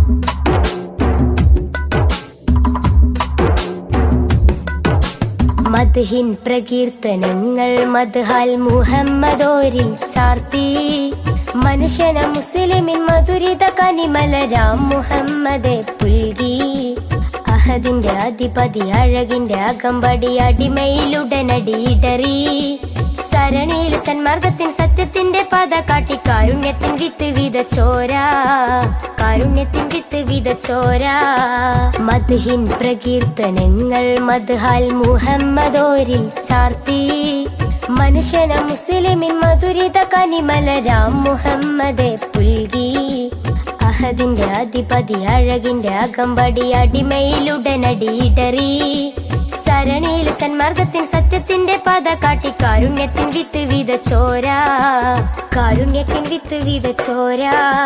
മദ്ഹിൻ പ്രകീർത്തനങ്ങൾ മദ്ഹാൽ മുഹമ്മദോരിൽ ചാർത്തി മനുഷ്യന മുസ്ലിമിൻ മധുരിത കനിമലരാം മുഹമ്മദെ പുൽകി അഹദിന്റെ അധിപതി അഴകിന്റെ അകമ്പടി അടിമയിലുടനടി ഇടറി സരണിയിൽ സന്മാർഗത്തിൻ സത്യത്തിന്റെ പാത കാട്ടി കാരുണ്യത്തിൻ വിത്ത് വിത ചോര കാരുണ്യത്തിൻ വിത്ത് വിത ചോര മദ്ഹിൻ പ്രകീർത്തനങ്ങൾ മദ്ഹാൽ മുഹമ്മദോരിൽ ചാർത്തി മനുഷ്യന മുസ്ലിമിൻ മധുരിത കനിമലരാം മുഹമ്മദെ പുൽകി അഹദിന്റെ അധിപതി അഴകിന്റെ അകമ്പടി അടിമയിലുടനടി ഇടറി സരണിയിൽ സന്മാർഗത്തിൻ സത്യത്തിന്റെ പാത കാട്ടി കാരുണ്യത്തിൻ വിത്ത് വിത ചോര കാരുണ്യത്തിൻ വിത്ത് വിത ചോര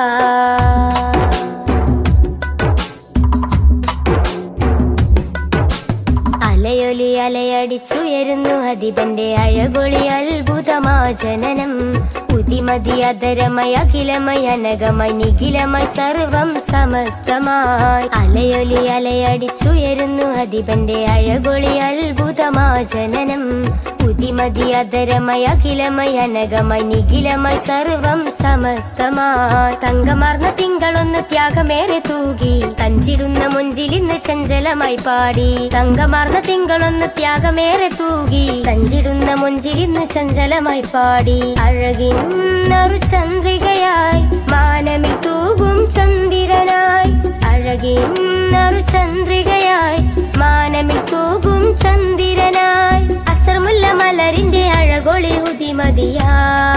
അലയൊലി അലയടിച്ചുയരുന്നു ഹതിബന്റെ അഴകൊളി അത്ഭുതമാ ജനനം ഉതിമതി അതരമയ അഖിലമയ അനകമയ നിഖിലമയ സർവം സമസ്തമായി അലയൊലി അലയടിച്ചുയരുന്നു ഹതിബന്റെ അഴകൊളി അത്ഭുതമാ ജനനം ഉതിമതി അതരമയ അഖിലമയ അനകമയ നിഖിലമയ സർവം സമസ്തമായി തങ്കമാർന്ന തിങ്കളൊന്ന് ത്യാഗമേറെ തൂകി തഞ്ചിടുന്ന മുഞ്ചിലിന്ന് ചഞ്ചലമായി പാടി തങ്കമാർന്ന തിങ്കളൊന്ന് ത്യാഗമേറെ തൂകി തഞ്ചിടുന്ന മുഞ്ചിലിന്ന് ചഞ്ചലമായി പാടി അഴകിന്നൊരു ചന്ദ്രികയായി മാനമിൽ തൂകും ചന്ദ്രനായി അഴകിന്നൊരു ചന്ദ്രികയായി മാനമിൽ തൂകും ചന്ദ്രനായി അസർമുല്ല മലരിന്റെ അഴകൊളി ഉദിമതിയാ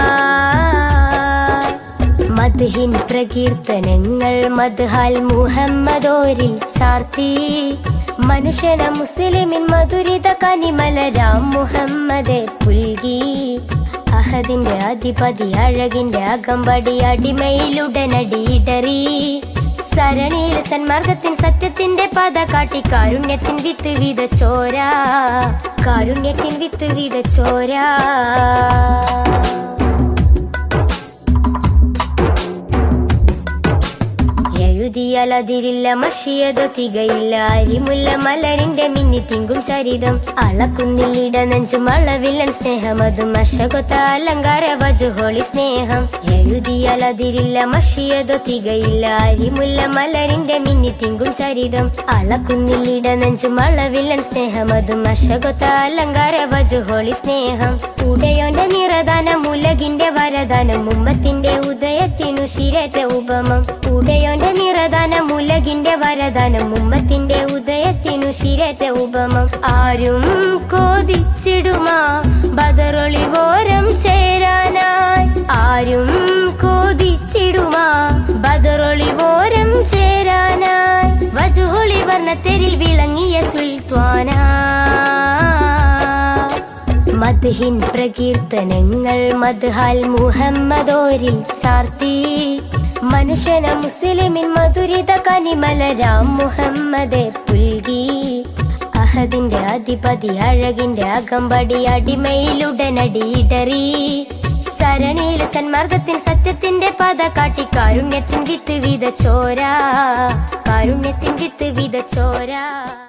മദ്ഹിൻ പ്രകീർത്തനങ്ങൾ മദ്ഹാൽ മുഹമ്മദോരിൽ ചാർത്തി മനുഷ്യന മുസ്ലിമിൻ മധുരിത കനിമലരാം മുഹമ്മദെ പുൽകി അഹദിന്റെ അധിപതി അഴകിന്റെ അകമ്പടി അടിമയിലുടനടി ഇടറി സരണിയിൽ സന്മാർഗത്തിൻ സത്യത്തിന്റെ പാത കാട്ടി കാരുണ്യത്തിൻ വിത്ത് വിത ചോര കാരുണ്യത്തിൻ വിത്ത് വിത ചോര എഴുതിയാലതിരില്ല മഷിയതോ തികയില്ല അരിമുല്ല മലരിന്റെ മിന്നി തിങ്കും ചരിതം അളക്കുന്നില്ലിട നെഞ്ചും അളവില്ലൻ സ്നേഹമതും അശകൊത്ത അലങ്കാര വജുഹോളി സ്നേഹം എഴുതിയാലതിരില്ല മഷിയതോ തികയില്ല അരിമുല്ല മലരിന്റെ മിന്നി തിങ്കും ചരിതം അളക്കുന്നില്ലിട നെഞ്ചും അളവില്ലൻ സ്നേഹമതും അശകൊത്ത അലങ്കാര വജുഹോളി സ്നേഹം ഉടയോന്റെ നിറദാനം ഉലകിന്റെ വരദാനം ഉമ്മത്തിന്റെ ഉദയത്തിനു ശിരറ്റ ഉപമം ഉടയോന്റെ നിറദാനം ഉലകിന്റെ വരദാനം ഉമ്മത്തിന്റെ ഉദയത്തിനു ശിരറ്റ ഉപമം ആരും കോതിച്ചിടുമാ ബദറൊളിവോരം ചേരാനായി ആരും കോതിച്ചിടുമാ ബദറൊളിവോരം ചേരാനായി വജുഹൊളി വർണ്ണത്തെരിൽ വിളങ്ങിയ സുൽത്വാനാ മദ്ഹിൻ പ്രകീർത്തനങ്ങൾ മദ്ഹാൽ മുഹമ്മദോരിൽ ചാർത്തി മനുഷ്യന മുസ്ലിമിൻ മധുരിത കനിമലരാം മുഹമ്മദെ പുൽകി അഹദിന്റെ അധിപതി അഴകിന്റെ അകമ്പടി അടിമയിലുടനടി ഇടറി സരണിയിൽ സന്മാർഗത്തിൻ സത്യത്തിന്റെ പാത കാട്ടി കാരുണ്യത്തിൻ വിത്ത് വിത ചോര കാരുണ്യത്തിൻ വിത്ത് വിത ചോര